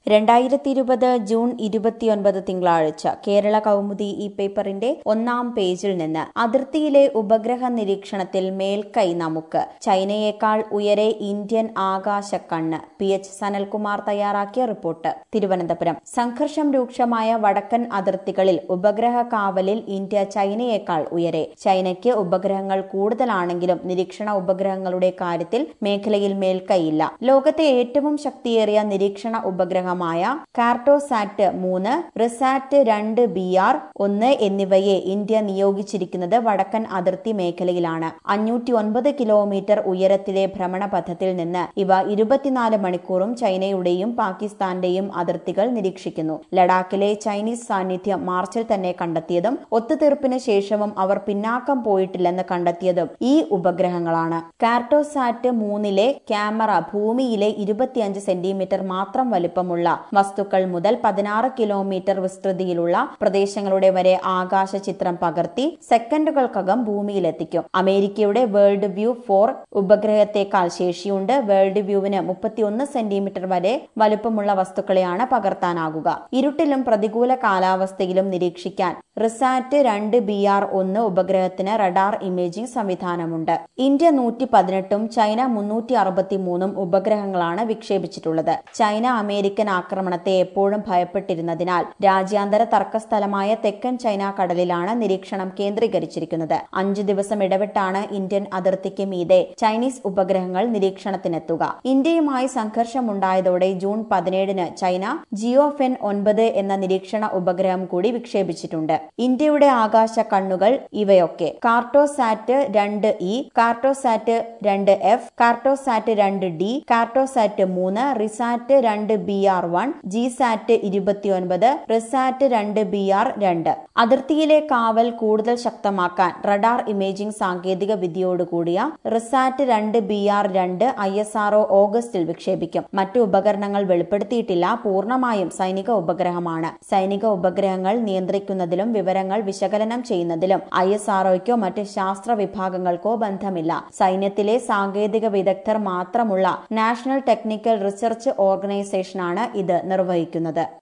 രണ്ടായിരത്തി ഇരുപത് ജൂൺ ഇരുപത്തിയൊൻപത് തിങ്കളാഴ്ച കേരള കൗമുദി ഈ പേപ്പറിന്റെ ഒന്നാം പേജിൽ നിന്ന് അതിർത്തിയിലെ ഉപഗ്രഹ നിരീക്ഷണത്തിൽ മേൽക്കൈ നമുക്ക് ചൈനയേക്കാൾ ഉയരെ ഇന്ത്യൻ ആകാശക്കണ്ണ് പി എച്ച് സനൽകുമാർ തയ്യാറാക്കിയ റിപ്പോർട്ട് തിരുവനന്തപുരം സംഘർഷം രൂക്ഷമായ വടക്കൻ അതിർത്തികളിൽ ഉപഗ്രഹ കാവലിൽ ഇന്ത്യ ചൈനയേക്കാൾ ഉയരെ ചൈനയ്ക്ക് ഉപഗ്രഹങ്ങൾ കൂടുതലാണെങ്കിലും നിരീക്ഷണ ഉപഗ്രഹങ്ങളുടെ കാര്യത്തിൽ മേഖലയിൽ മേൽക്കൈയില്ല ലോകത്തെ ഏറ്റവും ശക്തിയേറിയ നിരീക്ഷണ ഉപഗ്രഹമായ കാർട്ടോസാറ്റ് മൂന്ന് റിസാറ്റ് രണ്ട് ബി ആർ ഒന്ന് എന്നിവയെ ഇന്ത്യ നിയോഗിച്ചിരിക്കുന്നത് വടക്കൻ അതിർത്തി മേഖലയിലാണ് അഞ്ഞൂറ്റി ഒൻപത് കിലോമീറ്റർ ഉയരത്തിലെ ഭ്രമണപഥത്തിൽ നിന്ന് ഇവ ഇരുപത്തിനാല് മണിക്കൂറും ചൈനയുടെയും പാകിസ്ഥാന്റെയും അതിർത്തികൾ നിരീക്ഷിക്കുന്നു ലഡാക്കിലെ ചൈനീസ് സാന്നിധ്യം മാർച്ചിൽ തന്നെ കണ്ടെത്തിയതും ഒത്തുതീർപ്പിന് ശേഷവും അവർ പിന്നാക്കം പോയിട്ടില്ലെന്ന് കണ്ടെത്തിയതും ഈ ഉപഗ്രഹങ്ങളാണ് കാർട്ടോസാറ്റ് മൂന്നിലെ ക്യാമറ ഭൂമിയിലെ ഇരുപത്തിയഞ്ച് സെന്റിമീറ്റർ മാത്രം വലിപ്പമുള്ള വസ്തുക്കൾ മുതൽ പതിനാറ് കിലോമീറ്റർ വിസ്തൃതിയിലുള്ള പ്രദേശങ്ങളുടെ വരെ ആകാശ ചിത്രം പകർത്തി സെക്കൻഡുകൾക്കകം ഭൂമിയിലെത്തിക്കും അമേരിക്കയുടെ വേൾഡ് വ്യൂ ഫോർ ഉപഗ്രഹത്തെക്കാൾ ശേഷിയുണ്ട് വേൾഡ് വ്യൂവിന് മുപ്പത്തിയൊന്ന് സെന്റിമീറ്റർ വരെ വലുപ്പമുള്ള വസ്തുക്കളെയാണ് പകർത്താനാകുക ഇരുട്ടിലും പ്രതികൂല കാലാവസ്ഥയിലും നിരീക്ഷിക്കാൻ റിസാറ്റ് രണ്ട് ബി ആർ ഒന്ന് ഉപഗ്രഹത്തിന് റഡാർ ഇമേജിംഗ് സംവിധാനമുണ്ട് ഇന്ത്യ നൂറ്റി പതിനെട്ടും ചൈന മുന്നൂറ്റി അറുപത്തി മൂന്നും ഉപഗ്രഹങ്ങളാണ് വിക്ഷേപിച്ചിട്ടുള്ളത് ചൈന അമേരിക്കൻ ആക്രമണത്തെ എപ്പോഴും ഭയപ്പെട്ടിരുന്നതിനാൽ രാജ്യാന്തര തർക്കസ്ഥലമായ തെക്കൻ ചൈന കടലിലാണ് നിരീക്ഷണം കേന്ദ്രീകരിച്ചിരിക്കുന്നത് അഞ്ചു ദിവസം ഇടവിട്ടാണ് ഇന്ത്യൻ അതിർത്തിക്ക് മീതെ ചൈനീസ് ഉപഗ്രഹങ്ങൾ നിരീക്ഷണത്തിനെത്തുക ഇന്ത്യയുമായി സംഘർഷമുണ്ടായതോടെ ജൂൺ പതിനേഴിന് ചൈന ജിയോഫെൻ ഒൻപത് എന്ന നിരീക്ഷണ ഉപഗ്രഹം കൂടി വിക്ഷേപിച്ചിട്ടുണ്ട് ഇന്ത്യയുടെ ആകാശ കണ്ണുകൾ ഇവയൊക്കെ കാർട്ടോസാറ്റ് രണ്ട് ഇ കാർട്ടോസാറ്റ് രണ്ട് എഫ് കാർട്ടോസാറ്റ് രണ്ട് ഡി കാർട്ടോസാറ്റ് മൂന്ന് റിസാറ്റ് രണ്ട് ബി ആർ വൺ ജിസാറ്റ് ഇരുപത്തിയൊൻപത് റിസാറ്റ് രണ്ട് ബി ആർ രണ്ട് അതിർത്തിയിലെ കാവൽ കൂടുതൽ ശക്തമാക്കാൻ റഡാർ ഇമേജിംഗ് സാങ്കേതിക വിദ്യയോടുകൂടിയ റിസാറ്റ് രണ്ട് ബി ആർ രണ്ട് ഐ എസ് ആർഒ ഓഗസ്റ്റിൽ വിക്ഷേപിക്കും മറ്റു ഉപകരണങ്ങൾ വെളിപ്പെടുത്തിയിട്ടില്ല പൂർണ്ണമായും സൈനിക ഉപഗ്രഹമാണ് സൈനിക ഉപഗ്രഹങ്ങൾ നിയന്ത്രിക്കുന്നതിലും വിവരങ്ങൾ വിശകലനം ചെയ്യുന്നതിലും ഐ എസ് ആർഒയ്ക്കോ മറ്റ് ശാസ്ത്ര വിഭാഗങ്ങൾക്കോ ബന്ധമില്ല സൈന്യത്തിലെ സാങ്കേതിക വിദഗ്ധർ മാത്രമുള്ള നാഷണൽ ടെക്നിക്കൽ റിസർച്ച് ഓർഗനൈസേഷനാണ് ഇത് നിർവഹിക്കുന്നത്